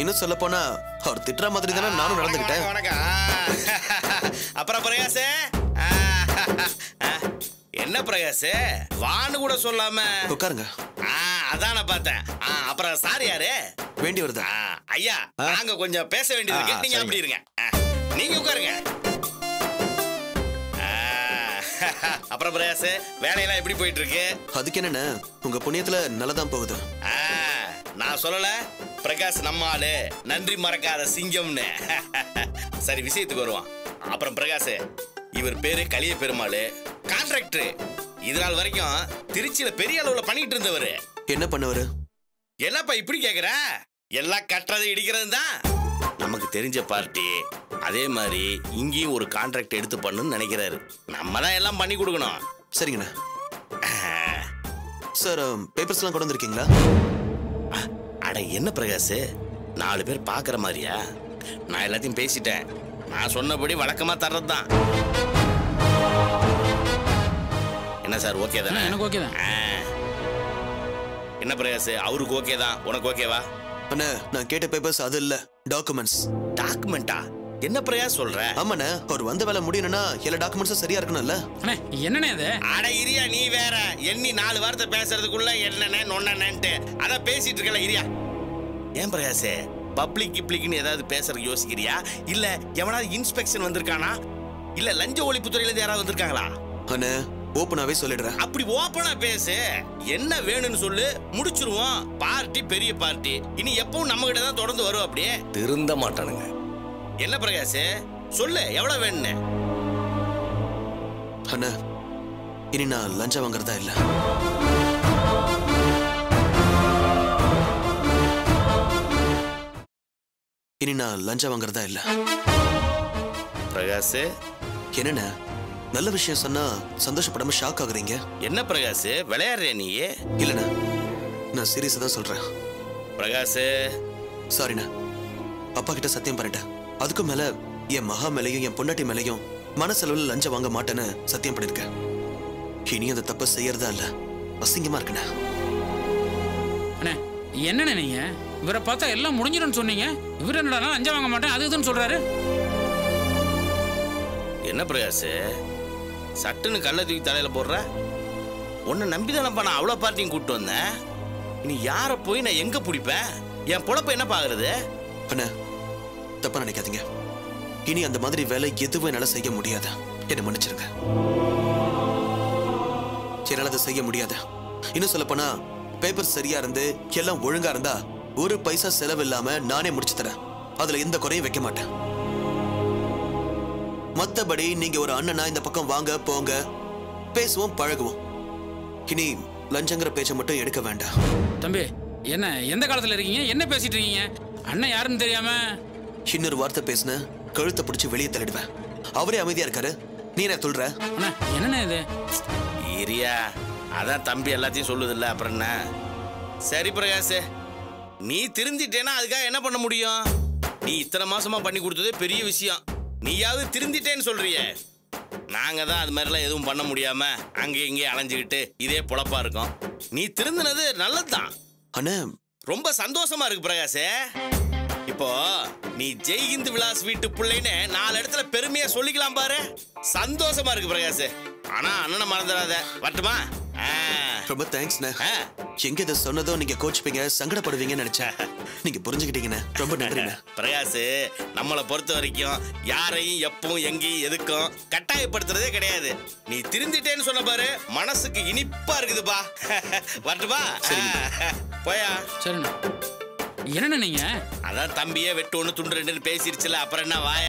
இன்னும் சொல்ல போனா அவர் திட்டுற மாதிரி தானே நானும் நடந்துக்கிட்டேன் வணக்கம், வணக்கம் அப்புறம் பிரகாஷ் ஆ, ஆ, என்ன பிரகாஷ் வான்னு கூட சொல்லாம உட்காருங்க ஆ, அதான் நான் பார்த்தேன் ஆ, அப்புறம் சார் யாரு வேண்டி வருதா ஆ, ஐயா நாங்க கொஞ்சம் பேச வேண்டியது இருக்கு ஆ, நீங்க சரிங்க. அப்படி இருங்க ஆ, நீங்க உட்காருங்க ஆ, அப்புறம் பிரகாஷ் வேலையெல்லாம் எப்படி போயிட்டு இருக்கு அதுக்கு என்னண்ணே உங்க புண்ணியத்துல நல்லதான் போகுது ஆ, நான் சொல்லல பிரகாஷ் நம்ம ஆளு நன்றி மறக்காத சிங்கம்னு சரி விஷயத்துக்கு வருவான் அப்புறம் பிரகாஷ் இவர் பேரு கலிய பெருமாள் கான்ட்ராக்டர் இது நாள் வரைக்கும் திருச்சியில பெரிய அளவுல பண்ணிட்டு இருந்தவர் என்ன பண்ணுவாரு என்னப்பா இப்படி கேக்குற எல்லாம் கட்டுறது இடிக்கிறது தான் நமக்கு தெரிஞ்ச பார்ட்டி அதே மாதிரி இங்கேயும் ஒரு கான்ட்ராக்ட் எடுத்து பண்ணுன்னு நினைக்கிறாரு நம்ம தான் எல்லாம் பண்ணி கொடுக்கணும் சரிங்கண்ணே சார் பேப்பர்ஸ்லாம் கொண்டு வந்திருக்கீங்களா அட என்ன பிரகாஷ் நாலு பேர் பார்க்குற மாதிரியா நான் எல்லாத்தையும் பேசிட்டேன் நான் சொன்னபடி வழக்கமா தர்றது தான் என்ன சார் ஓகே தானே எனக்கு ஓகே தான் ஆ. என்ன பிரகாஷ் அவருக்கு ஓகே தான் உனக்கு ஓகேவா அண்ணே நான் கேட்ட பேப்பர்ஸ் அது இல்ல டாக்குமெண்ட்ஸ் டாக்குமெண்டா என்ன பிரகாஷ் சொல்ற ஆமாண்ணே அவர் வந்த வேலை முடியணும்னா எல்லா டாக்குமெண்ட்ஸும் சரியா இருக்கணும்ல அண்ணே என்னண்ணே இது அட இரியா நீ வேற எண்ணி நாலு வார்த்தை பேசுறதுக்குள்ள என்னென்ன நொன்னன்ட்டு அதான் பேசிட்டு இருக்கல இரியா ஏன் பிரகாஷ் பப்ளிக் கிப்ளிக்னு ஏதாவது பேசுறதுக்கு யோசிக்கிறியா இல்ல எவனாவது இன்ஸ்பெக்ஷன் வந்திருக்கானா இல்ல லஞ்ச ஒழிப்புத்துறையில இருந்து யாராவது வந்திருக்காங்களா அண்ணே ஓப்பனாவே சொல்லிடுறேன் அப்படி ஓப்பனா பேசு என்ன வேணும்னு சொல்லு முடிச்சிருவோம் பார்ட்டி பெரிய பார்ட்டி இனி எப்பவும் நம்ம கிட்ட தான் தொடர்ந்து வரும் அப்படியே திருந்த மாட்டானுங்க என்ன பிரகாஷ் சொல்லு எவ்வளவு வேணும்னு அண்ணே இனி நான் லஞ்சம் வாங்குறதா இல்ல இனி நான் லஞ்சம் வாங்குறதா இல்ல பிரகாஷ் என்னண்ணே நல்ல விஷயம் சொன்னா சந்தோஷப்படாம ஷாக் ஆகுறீங்க என்ன பிரகாஷ் விளையாடுறியா நீ இல்லண்ணே நான் சீரியஸா தான் சொல்றேன் பிரகாஷ் சாரிண்ணே அப்பா கிட்ட சத்தியம் பண்ணிட்டேன் அதுக்கும் மேல என் மகா மேலையும் என் பொண்டாட்டி மேலையும் மனசளவில் லஞ்சம் வாங்க மாட்டேன்னு சத்தியம் பண்ணிருக்கேன் இனி அந்த தப்பை செய்யறதா இல்ல அசிங்கமா இருக்குண்ணே அண்ணே என்னண்ணே நீங்க இவரை பார்த்தா எல்லாம் முடிஞ்சிடும்னு சொன்னீங்க இவர் என்னடா அஞ்சா வாங்க மாட்டேன் அது இதுன்னு சொல்றாரு என்ன பிரகாஷ் சட்டுன்னு கள்ள தூக்கி தலையில போடுற உன்னை நம்பி தானப்பா நான் அவ்வளோ பார்ட்டியும் கூப்பிட்டு வந்தேன் இனி யாரை போய் நான் எங்க பிடிப்பேன் என் பொழப்ப என்ன பாக்குறது அண்ணா தப்பா நினைக்காதீங்க இனி அந்த மாதிரி வேலை எதுவும் என்னால செய்ய முடியாது என்னை மன்னிச்சிருங்க என்னால அதை செய்ய முடியாது இன்னும் சொல்ல போனா பேப்பர் சரியா இருந்து எல்லாம் ஒழுங்கா இருந்தா ஒரு பைசா செலவு இல்லாம நானே முடிச்சு தரேன் அதுல எந்த குறையும் வைக்க மாட்டேன் மத்தபடி நீங்க ஒரு அண்ணனா இந்த பக்கம் வாங்க போங்க பேசுவோம் பழகுவோம் இனி லஞ்சங்கிற பேச்சை மட்டும் எடுக்க வேண்டாம் தம்பி என்ன எந்த காலத்துல இருக்கீங்க என்ன பேசிட்டு இருக்கீங்க அண்ணன் யாருன்னு தெரியாம இன்னொரு வார்த்தை பேசுன கழுத்தை பிடிச்சி வெளியே தள்ளிடுவேன் அவரே அமைதியா இருக்காரு நீ என்ன சொல்ற அண்ணா என்னண்ணே இது இரியா அதான் தம்பி எல்லாத்தையும் சொல்லுதில்ல அப்புறம் என்ன சரி பிரகாஷ் நீ திருந்திட்டேன்னா அதுக்காக என்ன பண்ண முடியும் நீ இத்தனை மாசமா பண்ணி கொடுத்ததே பெரிய விஷயம் நீயாவது திருந்திட்டேன்னு சொல்றியே நாங்க தான் அது மாதிரிலாம் எதுவும் பண்ண முடியாம அங்கே இங்கே அலைஞ்சுக்கிட்டு இதே பொழப்பா இருக்கோம் நீ திருந்தினது நல்லதுதான் அண்ணா ரொம்ப சந்தோஷமா இருக்கு பிரகாஷ் இப்போ நீ ஜெய்ஹிந்த் விலாஸ் வீட்டு பிள்ளைன்னு நாலு இடத்துல பெருமையா சொல்லிக்கலாம் பாரு சந்தோஷமா இருக்கு பிரகாஷ் ஆனா அண்ணனை மறந்துடாத வரட்டுமா ஆ. ரொம்ப தேங்க்ஸ்ண்ணே ஆ. எங்க இதை சொன்னதோ நீங்க கோச்சுப்பீங்க சங்கடப்படுவீங்கன்னு நினைச்சேன் நீங்க புரிஞ்சுக்கிட்டீங்கண்ணே ரொம்ப நன்றிண்ணே பிரகாஷ் நம்மளை பொறுத்த வரைக்கும் யாரையும் எப்பவும் எங்கேயும் எதுக்கும் கட்டாயப்படுத்துறதே கிடையாது நீ திருந்திட்டேன்னு சொன்ன பாரு மனசுக்கு இனிப்பா இருக்குதுப்பா வரட்டுமா போயா சரிண்ணா என்னண்ணே நீங்க அதான் தம்பியே வெட்டு ஒன்று துண்டு ரெண்டுன்னு பேசிருச்சுல அப்புறம் என்ன வாய